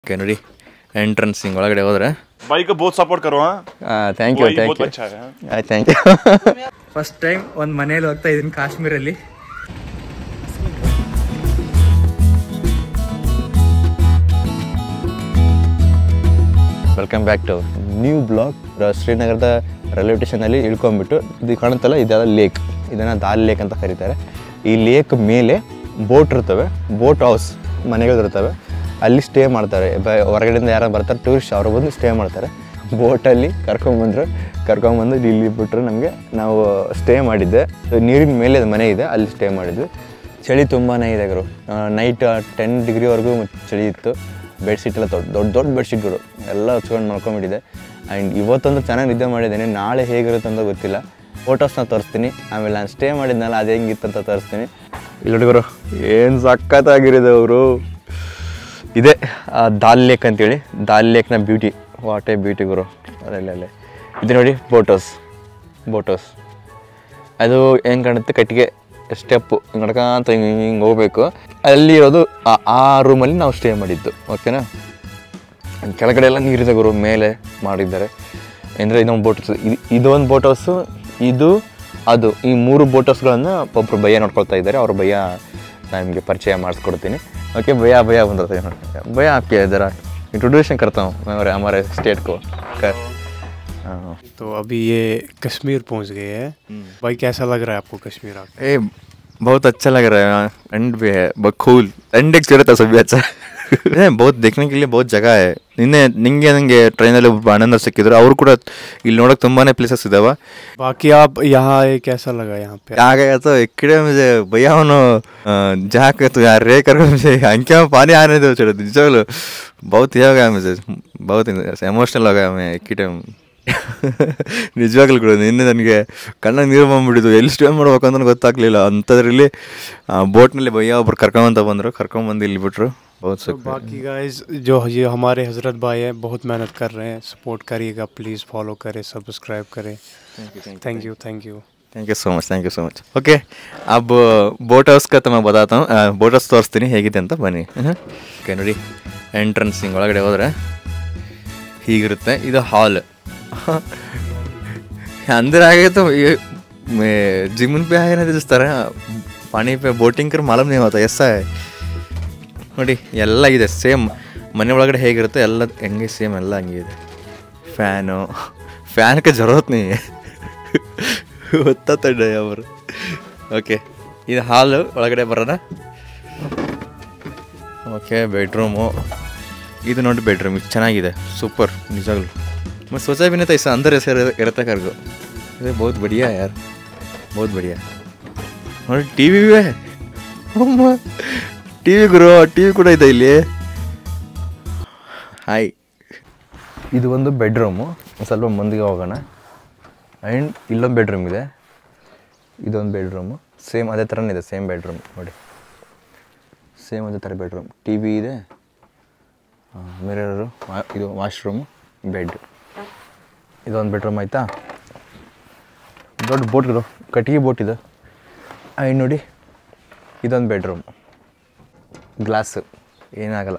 Okay ನೋಡಿ entrance ಹಿಂಗೆ ಒಳಗಡೆ ಹೋದ್ರೆ भाई को बहुत सपोर्ट करो हाँ ಥ್ಯಾಂಕ್ ಯು भाई ಥ್ಯಾಂಕ್ बहुत ಯು अच्छा है हाँ? ಆಯ್ತು ಥ್ಯಾಂಕ್ ಯು ಫಸ್ಟ್ ಟೈಮ್ ಒಂದು ಮನೇಲಿ ಹೋಗ್ತಾ ಇದ್ದೀನಿ ಕಾಶ್ಮೀರಲ್ಲಿ welcome back to new blog ಶ್ರೀನಗರದ ರೈಲ್ವೆ ಸ್ಟೇಷನಲ್ಲಿ ಇಳ್ಕೊಂಡ್ಬಿಟ್ಟು ಇದು ಕಾಣುತ್ತಲ್ಲ ಇದೆಲ್ಲ ಲೇಕ್ ಇದನ್ನು ದಾಲ್ ಲೇಕ್ ಅಂತ ಕರೀತಾರೆ ಈ ಲೇಕ್ ಮೇಲೆ ಬೋಟ್ ಇರ್ತವೆ ಬೋಟ್ ಹೌಸ್ ಮನೆಗಳಿರ್ತವೆ ಅಲ್ಲಿ ಸ್ಟೇ ಮಾಡ್ತಾರೆ ಬ- ಹೊರಗಡೆಯಿಂದ ಯಾರು ಬರ್ತಾರೆ ಟೂರಿಸ್ಟ್ ಅವರು ಬಂದು ಸ್ಟೇ ಮಾಡ್ತಾರೆ ಬೋಟಲ್ಲಿ ಕರ್ಕೊಂಬಂದರು ಕರ್ಕೊಂಬಂದು ಇಲ್ಲಿ ಬಿಟ್ಟರು ನಮಗೆ ನಾವು ಸ್ಟೇ ಮಾಡಿದ್ದೆ ನೀರಿನ ಮೇಲೆ ಅದು ಮನೆ ಇದೆ ಅಲ್ಲಿ ಸ್ಟೇ ಮಾಡಿದ್ವಿ ಚಳಿ ತುಂಬಾ ಇದೆ ಗುರು ನೈಟ್ ಟೆನ್ ಡಿಗ್ರಿವರೆಗೂ ಚಳಿ ಇತ್ತು ಬೆಡ್ಶೀಟ್ ಎಲ್ಲ ದೊಡ್ಡ ದೊಡ್ಡ ದೊಡ್ಡ ಬೆಡ್ಶೀಟ್ಗಳು ಎಲ್ಲ ಹಚ್ಕೊಂಡು ಮಾಡ್ಕೊಂಬಿಟ್ಟಿದೆ ಆ್ಯಂಡ್ ಇವತ್ತೊಂದು ಚೆನ್ನಾಗಿ ನಿದ್ದೆ ಮಾಡಿದ್ದೇನೆ ನಾಳೆ ಹೇಗಿರುತ್ತೆ ಅಂತ ಗೊತ್ತಿಲ್ಲ ಫೋಟೋಸ್ನ ತೋರಿಸ್ತೀನಿ ಆಮೇಲೆ ನಾನು ಸ್ಟೇ ಮಾಡಿದ್ನಲ್ಲ ಅದು ಹೆಂಗಿತ್ತು ಅಂತ ತೋರಿಸ್ತೀನಿ ಇಲ್ಲಿ ಹುಡುಗರು ಏನು ಸಖತ್ತಾಗಿರಿದೆ ಅವರು ಇದೆ ಆ ದಾಲ್ ಲೇಕ್ ಅಂತೇಳಿ ದಾಲ್ ಲೇಕ್ನ ಬ್ಯೂಟಿ ವಾಟ್ ಎ ಬ್ಯೂಟಿ ಗುರು ಅಲ್ಲೇ ಅಲ್ಲೇ ಇದು ನೋಡಿ ಬೋಟೋಸ್ ಬೋಟೋಸ್ ಅದು ಹೆಂಗೆ ಕಾಣುತ್ತೆ ಕಟ್ಟಿಗೆ ಸ್ಟೆಪ್ಪು ಹಿಂಗೆ ನಡ್ಕೊಂತ ಹಿಂಗೆ ಹಿಂಗೆ ಹೋಗ್ಬೇಕು ಅಲ್ಲಿ ಇರೋದು ಆ- ಆ ರೂಮಲ್ಲಿ ನಾವು ಸ್ಟೇ ಮಾಡಿದ್ದು ಓಕೆನಾ ಕೆಳಗಡೆ ಎಲ್ಲ ನೀರಿದೆ ಗುರು ಮೇಲೆ ಮಾಡಿದ್ದಾರೆ ಅಂದರೆ ಇದೊಂದು ಬೋಟ್ ಹೌಸ್ ಇದು ಇದೊಂದು ಬೋಟ್ ಹೌಸು ಇದು ಅದು ಈ ಮೂರು ಬೋಟ್ ಹೌಸ್ಗಳನ್ನು ಒಬ್ಬರು ಭಯ್ಯ ನೋಡ್ಕೊಳ್ತಾ ಇದ್ದಾರೆ ಅವ್ರ ಭಯ್ಯ ನಾನು ನಿಮಗೆ ಪರಿಚಯ ಮಾಡಿಸ್ಕೊಡ್ತೀನಿ ಓಕೆ ಭಯ್ಯ ಭಯ್ಯ ಬಂದಿರ್ತಾರೆ ಭಯ್ಯ आपके इधर इंट्रोड्यूशन करता हूँ मैं हमारे हमारे स्टेट को कर हाँ तो अभी ये कश्मीर पहुंच गए हैं भाई कैसा लग रहा है आपको कश्मीर आके ए बहुत अच्छा लग रहा है एंड भी है बहुत कूल एंड एक था सब भी अच्छा है बहुत देखने के लिए बहुत जगह है ನಿನ್ನೆ ನಿಂಗೆ ನನಗೆ ಟ್ರೈನಲ್ಲಿ ಒಬ್ಬ ಅಣ್ಣಂದ್ರ ಸಿಕ್ಕಿದ್ರು ಅವರು ಕೂಡ ಇಲ್ಲಿ ನೋಡೋಕೆ ತುಂಬಾನೇ ಪ್ಲೇಸಸ್ ಇದಾವೆ बाकी आप यहाँ आए कैसा लगा यहाँ पे आ गया तो इकडे मुझे भैया ಅವನು जाके तो यार रे कर मुझे अंके में पानी आने दो चलो निजवाಗ್ಲು बहुत ये हो गया मुझे बहुत ಎಮೋಷನಲ್ हो गया मैं एक टाइम ನಿಜವಾಗ್ಲೂ ಕೂಡ ನಿನ್ನೆ ನನಗೆ ಕಣ್ಣ ನೀರು ಬಂದ್ಬಿಟ್ಟಿದ್ದು ಎಲ್ಲಿ ಸ್ಟೇ ಮಾಡ್ಬೇಕು ಅಂತ ಗೊತ್ತಾಗ್ಲಿಲ್ಲ ಅಂಥದ್ರಲ್ಲಿ ಬೋಟ್ನಲ್ಲಿ ಭಯ್ಯ ಒಬ್ರು ಕರ್ಕೊಂಬಂತ ಬಂದರು ಕರ್ಕೊಂಬಂದು ಇಲ್ಲಿ ಬಿಟ್ರು बहुत तो सुख बाकी गाइस जो ये हमारे हजरत भाई हैं बहुत मेहनत कर रहे हैं सपोर्ट करिएगा प्लीज़ फॉलो करें सब्सक्राइब करें thank you thank you thank you so much thank you so much okay ಅಬ್ ಬೋಟ್ ಹೌಸ್ का ತಮ್ಮ ಬದಾತ ಬೋಟ್ ಹೌಸ್ ತೋರಿಸ್ತೀನಿ ಹೇಗಿದೆ ಅಂತ ಬನ್ನಿ ಓಕೆ ನೋಡಿ ಎಂಟ್ರೆನ್ಸ್ ಹಿಂಗೆ ಒಳಗಡೆ ಹೋದರೆ ಹೀಗಿರುತ್ತೆ ಇದು ಹಾಲ್ अंदर आ गए तो ये मैं जिमन पे आए ना तो जिस तरह पानी पे बोटिंग कर मालूम नहीं होता ऐसा है ನೋಡಿ ಎಲ್ಲ ಇದೆ ಸೇಮ್ ಮನೆ ಒಳಗಡೆ ಹೇಗಿರುತ್ತೆ ಎಲ್ಲ ಹೆಂಗೆ ಸೇಮ್ ಎಲ್ಲ ಹಂಗೆ ಇದೆ ಫ್ಯಾನು ಫ್ಯಾನ್ಗೆ ಜರೋತ್ ನೀ ಗೊತ್ತಾತಡ್ಡ ಅವರು ಓಕೆ ಇದು ಹಾಲು ಒಳಗಡೆ ಬರೋಣ ಓಕೆ ಬೆಡ್ರೂಮು ಇದು ನೋಡಿ ಬೆಡ್ರೂಮ್ ಇದು ಚೆನ್ನಾಗಿದೆ ಸೂಪರ್ ನಿಜವಾಗ್ಲು मैं सोचा भी नहीं था इससे अंदर ऐसे रह- रहता कर गो अरे बहुत बढ़िया है यार बहुत बढ़िया और टीवी भी है ಟಿವಿ ಗುರು ಟಿವಿ ಕೂಡ ಇದೆ ಇಲ್ಲಿ ಹಾಯ್ ಇದು ಒಂದು ಬೆಡ್ರೂಮು ಸ್ವಲ್ಪ ಮುಂದಿಗೆ ಹೋಗೋಣ ಆ್ಯಂಡ್ ಇಲ್ಲೊಂದು ಬೆಡ್ರೂಮ್ ಇದೆ ಇದೊಂದು ಬೆಡ್ರೂಮು ಸೇಮ್ ಅದೇ ಥರನೇ ಇದೆ ಸೇಮ್ ಬೆಡ್ರೂಮ್ ನೋಡಿ ಸೇಮ್ ಅದೇ ಥರ ಬೆಡ್ರೂಮ್ ಟಿ ವಿ ಇದೆ ಮಿರರು ಇದು ವಾಶ್ರೂಮು ಬೆಡ್ ಇದೊಂದು ಬೆಡ್ರೂಮ್ ಆಯಿತಾ ದೊಡ್ಡ ಬೋಟ್ ಇದು ಕಟ್ಟಿಗೆ ಬೋಟ್ ಇದೆ ಆ್ಯಂಡ್ ನೋಡಿ ಇದೊಂದು ಬೆಡ್ರೂಮ್ ಗ್ಲಾಸು ಏನಾಗಲ್ಲ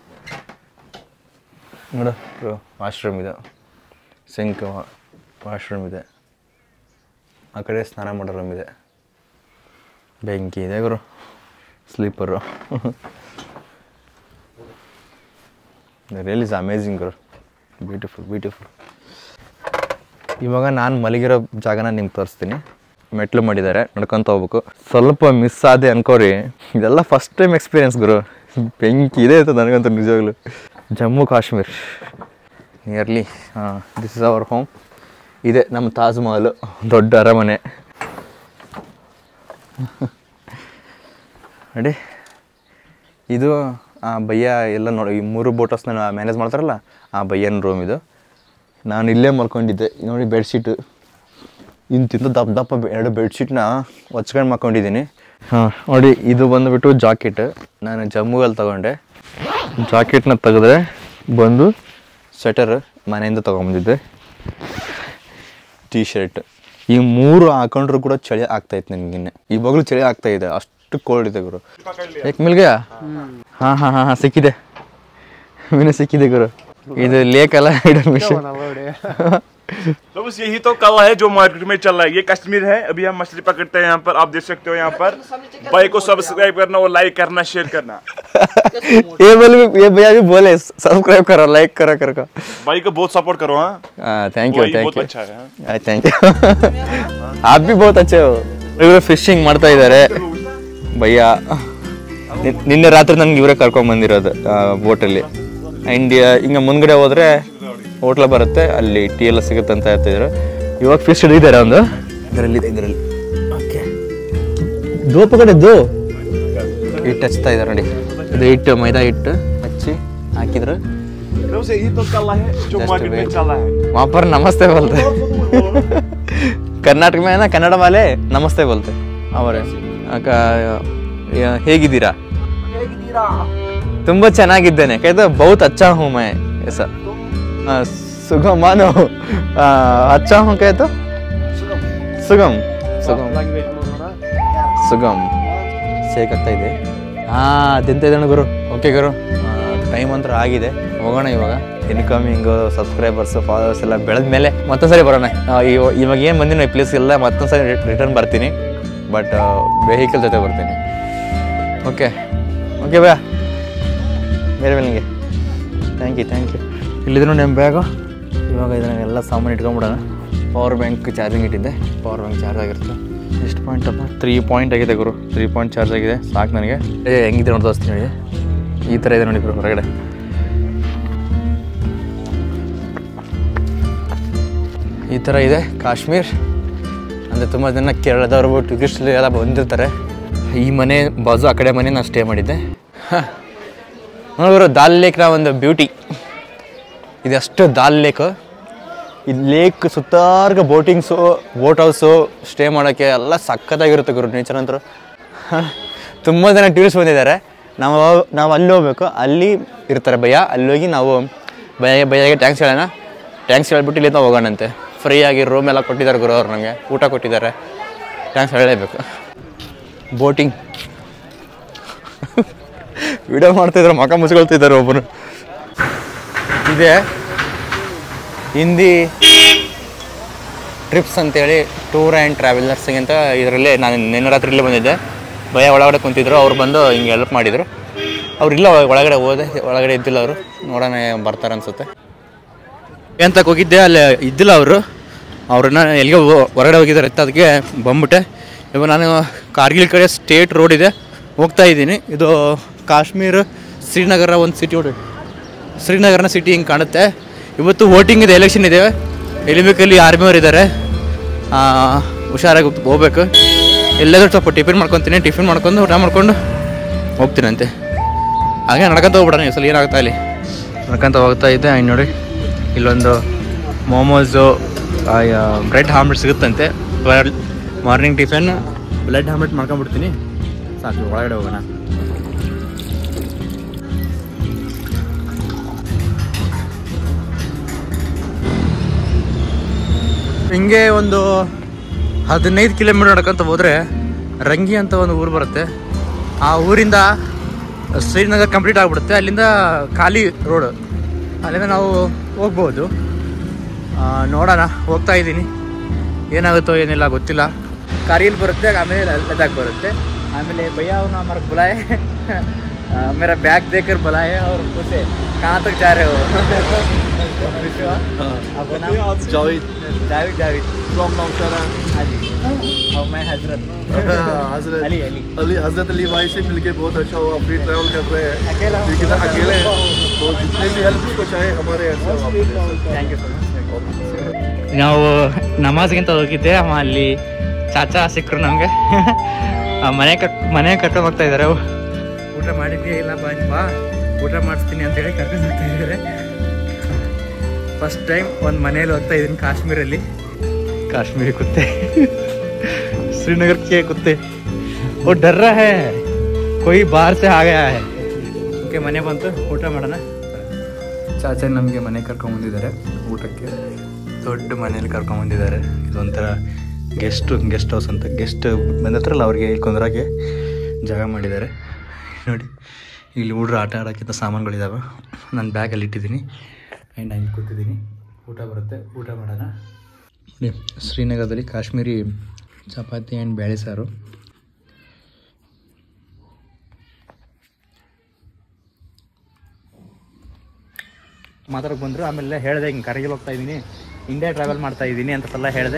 ನೋಡು ವಾಶ್ರೂಮ್ ಇದೆ ಸಿಂಕ್ ವಾಶ್ರೂಮ್ ಇದೆ ಆ ಕಡೆ ಸ್ನಾನ ಮಾಡೋ ರೂಮ್ ಇದೆ ಬೆಂಕಿ ಇದೆ ಗುರು ಸ್ಲೀಪರು ರಿಯಲ್ ಇಸ್ ಅಮೇಝಿಂಗ್ ಗುರು ಬ್ಯೂಟಿಫುಲ್ ಬ್ಯೂಟಿಫುಲ್ ಇವಾಗ ನಾನು ಮಲಗಿರೋ ಜಾಗನ ನಿಮ್ಗೆ ತೋರಿಸ್ತೀನಿ ಮೆಟ್ಲು ಮಾಡಿದ್ದಾರೆ ನಡ್ಕೊತ ಹೋಗ್ಬೇಕು ಸ್ವಲ್ಪ ಮಿಸ್ ಆದೆ ಅನ್ಕೋರಿ ಇದೆಲ್ಲ ಫಸ್ಟ್ ಟೈಮ್ ಎಕ್ಸ್ಪೀರಿಯನ್ಸ್ ಗುರು ಬೆಂಕಿ ಇದೆ ಅಂತ ನನಗಂತೂ ನಿಜವಾಗ್ಲು ಜಮ್ಮು ಕಾಶ್ಮೀರ್ ನಿಯರ್ಲಿ ಹಾಂ ದಿಸ್ ಇಸ್ ಅವರ್ ಹೋಮ್ ಇದೆ ನಮ್ಮ ತಾಜ್ ಮಹಲ್ ದೊಡ್ಡ ಅರಮನೆ ನೋಡಿ ಇದು ಆ ಭಯ್ಯ ಎಲ್ಲ ನೋಡಿ ಈ ಮೂರು ಬೋಟಸ್ನ ಮ್ಯಾನೇಜ್ ಮಾಡ್ತಾರಲ್ಲ ಆ ಭಯ್ಯನ ರೂಮ್ ಇದು ನಾನು ಇಲ್ಲೇ ಮಲ್ಕೊಂಡಿದ್ದೆ ನೋಡಿ ಬೆಡ್ಶೀಟು ಇಂತಿಂತ ದಪ್ಪ ದಪ್ಪ ಬೆ- ಎರಡು ಬೆಡ್ಶೀಟ್ನ ಹೊಚ್ಕೊಂಡು ಮಲ್ಕೊಂಡಿದ್ದೀನಿ ಹಾಂ ನೋಡಿ ಇದು ಬಂದುಬಿಟ್ಟು ಜಾಕೆಟ್ ನಾನು ಜಮ್ಮುವಲ್ಲಿ ತೊಗೊಂಡೆ ಜಾಕೆಟ್ನ ತೆಗೆದ್ರೆ ಬಂದು ಸ್ವೆಟರ್ ಮನೆಯಿಂದ ತೊಗೊಂಬಂದಿದ್ದೆ ಟೀ ಶರ್ಟ್ ಈ ಮೂರು ಹಾಕೊಂಡ್ರು ಕೂಡ ಚಳಿ ಆಗ್ತಾಯಿತ್ತು ನನಗಿನ್ನೆ ಇವಾಗಲೂ ಚಳಿ ಆಗ್ತಾ ಇದೆ ಅಷ್ಟು ಕೋಲ್ಡ್ ಇದೆ ಗುರು ಏಕ್ ಮಿಲ್ ಗಯಾ ಹಾಂ ಹಾಂ ಹಾಂ ಹಾಂ ಸಿಕ್ಕಿದೆ ಮೀನು ಸಿಕ್ಕಿದೆ ಗುರು ಇದು ಲೇಕ್ ಅಲ್ಲ ಇದು ಮಿಷನ್ तो बस यही तो कला है जो मार्केट में चल रहा है ये कश्मीर है अभी हम मछली पकड़ते हैं यहाँ पर आप देख सकते हो यहाँ पर भाई को सब्सक्राइब करना और लाइक करना शेयर करना ये बोले ये भैया भी बोले सब्सक्राइब करो लाइक करो करो भाई को बहुत सपोर्ट करो हाँ ಥ್ಯಾಂಕ್ ಯು भाई ಥ್ಯಾಂಕ್ बहुत ಯು अच्छा है हाँ। ಥ್ಯಾಂಕ್ ಯು ಆಪ್ ಭಿ ಬಹುತ್ ಅಚ್ಚೆ ಹೋ ಇವರು ಫಿಶಿಂಗ್ ಮಾಡ್ತಾ ಇದ್ದಾರೆ ಭಯ್ಯ ನಿನ್- ನಿನ್ನೆ ರಾತ್ರಿ ನನ್ಗೆ ಇವರೇ ಕರ್ಕೊಂಡ್ ಬಂದಿರೋದು ಬೋಟಲ್ಲಿ ಇಂಡಿಯಾ ಹಿಂಗೆ ಮುಂದ್ಗಡೆ ಹೋದ್ರೆ ಹೋಟ್ಲ ಬರುತ್ತೆ ಅಲ್ಲಿ ಟೀ ಎಲ್ಲ ಸಿಗುತ್ತೆ ಅಂತ ಹೇಳ್ತಿದ್ರು ಇವಾಗ ಫಿಶ್ ಹಿಡಿದಿದ್ದಾರೆ ಒಂದು ಇದರಲ್ಲಿ ಇದರಲ್ಲಿ ಓಕೆ ದೋಪ ಕಡೆ ದೋ ಹಿಟ್ಟು ಹಚ್ತಾ ಇದ್ದಾರೆ ನೋಡಿ ಇದು ಹಿಟ್ಟು ಮೈದಾ ಹಿಟ್ಟು ಹಚ್ಚಿ ಹಾಕಿದ್ರು तो बस यही तो कला है जो Just मार्केट में wait. चल रहा है वहाँ पर नमस्ते बोलते ಕರ್ನಾಟಕ में है ना ಕನ್ನಡ वाले ನಮಸ್ತೆ बोलते ಅವರೇ ಅಕ್ಕ ಯ- ಹೇಗಿದ್ದೀರಾ ತುಂಬಾ ಚೆನ್ನಾಗಿದ್ದೇನೆ कहते बहुत अच्छा हूँ मैं ऐसा हाँ, सुगम मानो आ, अच्छा हूँ कहे तो सुगम सुगम ಸುಗಮ್ ಶೇಕ್ ಆಗ್ತಾ ಇದೆ ಹಾ ತಿಂತ ಇದ್ದಾನೆ ಗುರು ಓಕೆ ಗುರು ಟೈಮ್ ಅಂತೂ ಆಗಿದೆ ಹೋಗೋಣ ಇವಾಗ ಇನ್ಕಮಿಂಗ್ ಸಬ್ಸ್ಕ್ರೈಬರ್ಸ್ ಫಾಲೋವರ್ಸ್ ಎಲ್ಲ ಬೆಳೆದ ಮೇಲೆ ಮತ್ತೊಂದ್ಸರಿ ಬರೋಣ ಆ, ಇವ- ಇವಾಗ ಏನು ಬಂದಿನ ಈ ಪ್ಲೇಸ್ ಎಲ್ಲ ಮತ್ತೊಂದ್ಸರಿ ರಿಟರ್ನ್ ಬರ್ತೀನಿ ಬಟ್ ವೆಹಿಕಲ್ ಜೊತೆ ಬರ್ತೀನಿ ಓಕೆ ಓಕೆ ಬಾ ಬೇರೆ ಮೇಲಿಗೆ ಥ್ಯಾಂಕ್ ಯು ಥ್ಯಾಂಕ್ ಯು ಇಲ್ಲಿದ್ರು ನಮ್ಮ ಬ್ಯಾಗು ಇವಾಗ ಇದನ್ನ ಎಲ್ಲ ಸಾಮಾನು ಇಟ್ಕೊಂಡ್ಬಿಡೋಣ ಪವರ್ ಬ್ಯಾಂಕ್ ಚಾರ್ಜಿಂಗ್ ಇಟ್ಟಿದ್ದೆ ಪವರ್ ಬ್ಯಾಂಕ್ ಚಾರ್ಜ್ ಆಗಿರುತ್ತೆ ಎಷ್ಟು ಪಾಯಿಂಟ್ ಅಪ್ಪ ತ್ರೀ ಪಾಯಿಂಟ್ ಆಗಿದೆ ಗುರು ತ್ರೀ ಪಾಯಿಂಟ್ ಚಾರ್ಜ್ ಆಗಿದೆ ಸಾಕು ನನಗೆ ಏ ಹೆಂಗಿದೆ ನೋಡಿ ತೋರಿಸ್ತೀನಿ ನೋಡಿ ಈ ಥರ ಇದೆ ನೋಡಿ ಗುರು ಹೊರಗಡೆ ಈ ಥರ ಇದೆ ಕಾಶ್ಮೀರ್ ಅಂದರೆ ತುಂಬ ಜನ ಕೇರಳದವ್ರು ಟೂರಿಸ್ಟ್ ಎಲ್ಲ ಬಂದಿರ್ತಾರೆ ಈ ಮನೆ ಬಾಜು ಆ ಕಡೆ ಮನೆ ನಾನು ಸ್ಟೇ ಮಾಡಿದ್ದೆ ನೋಡಿದ್ರು ದಾಲ್ ಲೇಕ್ನ ಒಂದು ಬ್ಯೂಟಿ ಇದಷ್ಟು ದಾಲ್ ಲೇಕ್ ಈ ಲೇಕ್ ಸುತ್ತಾರ್ಗ ಬೋಟಿಂಗ್ಸು ಬೋಟ್ ಹೌಸು ಸ್ಟೇ ಮಾಡೋಕ್ಕೆ ಎಲ್ಲ ಸಖತ್ತಾಗಿರುತ್ತೆ ಗುರು ನೇಚರ್ ಅಂತರು ತುಂಬ ಜನ ಟೂರಿಸ್ಟ್ ಬಂದಿದ್ದಾರೆ ನಾವು ನಾವು ಅಲ್ಲಿ ಹೋಗ್ಬೇಕು ಅಲ್ಲಿ ಇರ್ತಾರೆ ಭಯ ಅಲ್ಲಿ ಹೋಗಿ ನಾವು ಭಯ ಭಯಗೆ ಟ್ಯಾಂಕ್ಸ್ ಹೇಳೋಣ ಟ್ಯಾಂಕ್ಸ್ ಹೇಳ್ಬಿಟ್ಟು ಇಲ್ಲಿಂದ ಹೋಗೋಣಂತೆ ಫ್ರೀಯಾಗಿ ರೂಮ್ ಎಲ್ಲ ಕೊಟ್ಟಿದ್ದಾರೆ ಗುರು ಅವ್ರು ನನಗೆ ಊಟ ಕೊಟ್ಟಿದ್ದಾರೆ ಟ್ಯಾಂಕ್ಸ್ ಹೇಳಲೇಬೇಕು ಬೋಟಿಂಗ್ ವಿಡಿಯೋ ಮಾಡ್ತಿದ್ದಾರೆ ಮಕ ಮುಚ್ಕೊಳ್ತಿದ್ದಾರೆ ಒಬ್ಬರು ಇದೆ ಹಿಂದಿ ಟ್ರಿಪ್ಸ್ ಅಂತೇಳಿ ಟೂರ್ ಆ್ಯಂಡ್ ಟ್ರಾವೆಲರ್ಸಿಗೆ ಅಂತ ಇದರಲ್ಲಿ ನಾನು ನಿನ್ನೆ ರಾತ್ರಿ ಇಲ್ಲೇ ಬಂದಿದ್ದೆ ಭಯ ಒಳಗಡೆ ಕುಂತಿದ್ರು ಅವ್ರು ಬಂದು ಹಿಂಗೆ ಹೆಲ್ಪ್ ಮಾಡಿದರು ಅವ್ರು ಇಲ್ಲ ಒಳಗಡೆ ಹೋದೆ ಒಳಗಡೆ ಇದ್ದಿಲ್ಲ ಅವರು ನೋಡೋಣ ಬರ್ತಾರೆ ಅನ್ಸುತ್ತೆ ಅಂತ ಹೋಗಿದ್ದೆ ಅಲ್ಲಿ ಇದ್ದಿಲ್ಲ ಅವರು ಅವ್ರನ್ನ ಎಲ್ಲಿಗೆ ಹೋ- ಹೊರಗಡೆ ಹೋಗಿದ್ದಾರೆ ಅಂತ ಅದಕ್ಕೆ ಬಂದ್ಬಿಟ್ಟೆ ಇವಾಗ ನಾನು ಕಾರ್ಗಿಲ್ ಕಡೆ ಸ್ಟೇಟ್ ರೋಡ್ ಇದೆ ಹೋಗ್ತಾ ಇದ್ದೀನಿ ಇದು ಕಾಶ್ಮೀರ ಶ್ರೀನಗರ ಒಂದು ಸಿಟಿ ನೋಡಿ ಶ್ರೀನಗರನ ಸಿಟಿ ಹಿಂಗೆ ಕಾಣುತ್ತೆ ಇವತ್ತು ವೋಟಿಂಗ್ ಇದೆ ಎಲೆಕ್ಷನ್ ಇದೆ ಎಲ್ಲಿ ಬೇಕಲ್ಲಿ ಆರ್ಮಿಯವ್ರು ಇದ್ದಾರೆ ಹುಷಾರಾಗಿ ಹೋಗ್ಬೇಕು ಎಲ್ಲಾದ್ರೂ ಸ್ವಲ್ಪ ಟಿಫಿನ್ ಮಾಡ್ಕೊತೀನಿ ಟಿಫಿನ್ ಮಾಡ್ಕೊಂಡು ಊಟ ಮಾಡ್ಕೊಂಡು ಹೋಗ್ತೀನಂತೆ ಹಾಗೆ ನಡ್ಕೊಂತ ಹೋಗ್ಬಿಡೋಣ ಈ ಸಲ ಏನಾಗ್ತಾ ಇಲ್ಲಿ ನಡ್ಕೊಂತ ಹೋಗ್ತಾ ಇದ್ದೆ ಇನ್ನು ನೋಡಿ ಇಲ್ಲೊಂದು ಮೋಮೋಸು ಬ್ರೆಡ್ ಆಮ್ಲೆಟ್ ಸಿಗುತ್ತಂತೆ ಮಾರ್ನಿಂಗ್ ಟಿಫಿನ್ ಬ್ರೆಡ್ ಆಮ್ಲೆಟ್ ಮಾಡ್ಕೊಂಡ್ಬಿಡ್ತೀನಿ ಸಾಕು ಒಳಗಡೆ ಹೋಗೋಣ ಹಿಂಗೆ ಒಂದು ಹದಿನೈದು ಕಿಲೋಮೀಟರ್ ನಡ್ಕೊಂತ ಹೋದರೆ ರಂಗಿ ಅಂತ ಒಂದು ಊರು ಬರುತ್ತೆ ಆ ಊರಿಂದ ಶ್ರೀನಗರ್ ಕಂಪ್ಲೀಟ್ ಆಗಿಬಿಡುತ್ತೆ ಅಲ್ಲಿಂದ ಖಾಲಿ ರೋಡು ಅಲ್ಲಿಂದ ನಾವು ಹೋಗ್ಬೋದು ಆ, ನೋಡೋಣ ಹೋಗ್ತಾ ಇದ್ದೀನಿ ಏನಾಗುತ್ತೋ ಏನಿಲ್ಲ ಗೊತ್ತಿಲ್ಲ ಕಾರ್ಗಿಲ್ ಬರುತ್ತೆ ಆಮೇಲೆ ಲದ್ದಾಖ್ ಬರುತ್ತೆ ಆಮೇಲೆ ಭಯ್ಯ ಅವನು ಹಮಾರ ಬುಲಾಯೆ ಆ, ಮೇರಾ ಬ್ಯಾಗ್ ದೇಕರ್ ಬುಲಾಯೆ ಅವ್ರ ಖುಷಿ ಕहाँ तक जा रहे हो आपका नाम जावेद जावेद जावेद फ्रॉम नौशहरा हाँ जी और मैं हजरत हजरत अली अली अली हजरत अली भाई से मिलके बहुत अच्छा हुआ फ्री ट्रैवल कर रहे हैं अकेला हूँ। लेकिन अकेले हैं तो जितने भी हेल्प को चाहे हमारे यहाँ से आप दे सकते ಥ್ಯಾಂಕ್ ಯು ಸೊ ಮಚ್ ನಾವು ನಮಾಜ್ಗಿಂತ ಹೋಗಿದ್ದೆ ಅವ ಅಲ್ಲಿ ಚಾಚಾ ಸಿಕ್ಕರು ನಮಗೆ ಮನೆ ಕಟ್ ಮನೆ ಕರ್ಕೊಂಡು ಹೋಗ್ತಾ ಇದ್ದಾರೆ ಊಟ ಮಾಡಿದ್ಯಾ ಇಲ್ಲ ಬಾ ಬಾ ಊಟ ಮಾಡಿಸ್ತೀನಿ ಅಂತೇಳಿ ಕರ್ಕೊಂಡು ಹೋಗ್ತಾ ಇದ್ದಾರೆ ಫಸ್ಟ್ ಟೈಮ್ ಒಂದು ಮನೇಲಿ ಹೋಗ್ತಾ ಇದ್ದೀನಿ ಕಾಶ್ಮೀರಲ್ಲಿ ಕಾಶ್ಮೀರಿ ಕುತ್ತೆ श्रीनगर के कुत्ते वो डर रहा है कोई बाहर से आ गया है ಓಕೆ ಮನೆ ಬಂತು ಊಟ ಮಾಡೋಣ ಚಾಚಾ ನಮಗೆ ಮನೆ ಕರ್ಕೊಂಬಂದಿದ್ದಾರೆ ಊಟಕ್ಕೆ ದೊಡ್ಡ ಮನೇಲಿ ಕರ್ಕೊಂಬಂದಿದ್ದಾರೆ ಇದೊಂಥರ ಗೆಸ್ಟ್ ಗೆಸ್ಟ್ ಹೌಸ್ ಅಂತ ಗೆಸ್ಟ್ ಬಂದಿರ್ತಾರಲ್ಲ ಅವ್ರಿಗೆ ಇಲ್ಲಿ ಕುಂದ್ರಾಗೆ ಜಾಗ ಮಾಡಿದ್ದಾರೆ ನೋಡಿ ಇಲ್ಲಿ ಹುಡ್ರು ಆಟ ಆಡೋಕ್ಕಿಂತ ಸಾಮಾನುಗಳಿದ್ದಾವೆ ನನ್ನ ಬ್ಯಾಗಲ್ಲಿ ಇಟ್ಟಿದ್ದೀನಿ ಆ್ಯಂಡ್ ನಾನು ಕೂತಿದ್ದೀನಿ ಊಟ ಬರುತ್ತೆ ಊಟ ಮಾಡೋಣ ನೋಡಿ ಶ್ರೀನಗರದಲ್ಲಿ ಕಾಶ್ಮೀರಿ ಚಪಾತಿ ಆ್ಯಂಡ್ ಬೇಳೆ ಸಾರು ಮಾತಾಡಕ್ಕೆ ಬಂದರು ಆಮೇಲೆ ಹೇಳಿದೆ ಹಿಂಗೆ ಕರಗಿಲ್ ಹೋಗ್ತಾ ಇದ್ದೀನಿ ಇಂಡಿಯಾ ಟ್ರಾವೆಲ್ ಮಾಡ್ತಾ ಇದ್ದೀನಿ ಅಂತೆಲ್ಲ ಹೇಳಿದೆ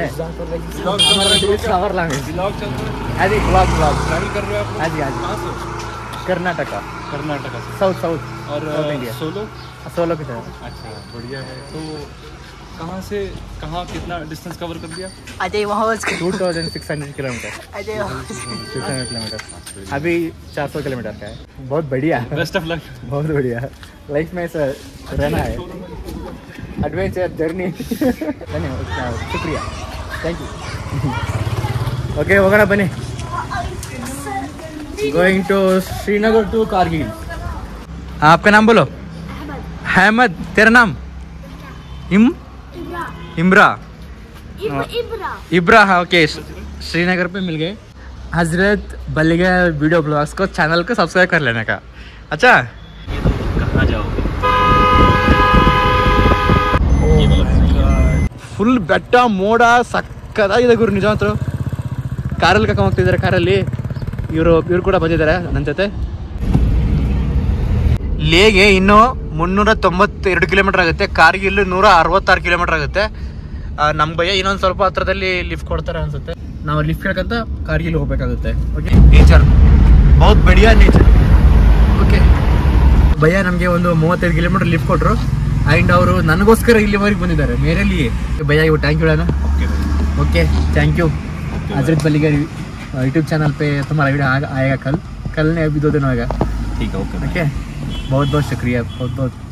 ಅದೇ ಬ್ಲಾಗ್ ಬ್ಲಾಗ್ ಅದೇ ಅದೇ कर्नाटक कर्नाटक से साउथ साउथ और South India. सोलो सोलो की तरफ अच्छा बढ़िया है तो कहाँ से कहाँ कितना डिस्टेंस कवर कर दिया अजय वहाँ two thousand six hundred kilometre Ajay six hundred kilometre अभी चार सौ किलोमीटर का है बहुत बढ़िया बेस्ट ऑफ लक बहुत बढ़िया लाइफ में ऐसा रहना है एडवेंचर जर्नी धन्यवाद शुक्रिया थैंक यू ओके होगा ना बने going to Srinagar to Kargil आपका नाम बोलो अहमद तेरा नाम इम इमरा इब्रा हाँ ओके श्रीनगर पे मिल गए हजरत बलिगा वीडियो ब्लॉग्स को चैनल को सब्सक्राइब कर लेने का अच्छा कहाँ जाओगे ಫುಲ್ ಬೆಟ್ಟ ಮೋಡ ಸಕ್ಕದಾಗಿದೆ ಗುರು ನಿಜ ಮಾತ್ರ ಕಾರಲ್ಲಿ ಕರ್ಕೊಂಡು ಹೋಗ್ತಿದ್ದಾರೆ ಕಾರಲ್ಲಿ ಇವರು ಇವ್ರು ಕೂಡ ಬಂದಿದ್ದಾರೆ ನನ್ನ ಜೊತೆ ಲೇಗೆ ಇನ್ನು ಮುನ್ನೂರ ತೊಂಬತ್ತೆರಡು ಕಿಲೋಮೀಟರ್ ಆಗುತ್ತೆ ಕಾರ್ಗಿಲ್ ನೂರ ಅರವತ್ತಾರು ಕಿಲೋಮೀಟರ್ ಆಗುತ್ತೆ ನಮ್ಮ ಭಯ ಇನ್ನೊಂದು ಸ್ವಲ್ಪ ಹತ್ರದಲ್ಲಿ ಲಿಫ್ಟ್ ಕೊಡ್ತಾರೆ ಅನ್ಸುತ್ತೆ ನಾವು ಲಿಫ್ಟ್ ಕೇಳ್ಕಂತ ಕಾರ್ಗಿಲ್ ಹೋಗ್ಬೇಕಾಗುತ್ತೆ ಓಕೆ ನೇಚರ್ ಬಹುತ್ ಬಡಿಯಾ ನೇಚರ್ ಓಕೆ ಭಯ್ಯ ನಮಗೆ ಒಂದು ಮೂವತ್ತೈದು ಕಿಲೋಮೀಟರ್ ಲಿಫ್ಟ್ ಕೊಟ್ಟರು ಆ್ಯಂಡ್ ಅವರು ನನಗೋಸ್ಕರ ಇಲ್ಲಿವರೆಗೆ ಬಂದಿದ್ದಾರೆ ಮೇರಲ್ಲಿ ಭಯ್ಯ ಇವು ಥ್ಯಾಂಕ್ ಯು ಹೇಳೋಣ okay thank you Hazrat Baligar YouTube channel पे तुम्हारा वीडियो आएगा कल कल नहीं अभी दो दिन होगा ठीक है ओके ओके बहुत बहुत शुक्रिया बहुत बहुत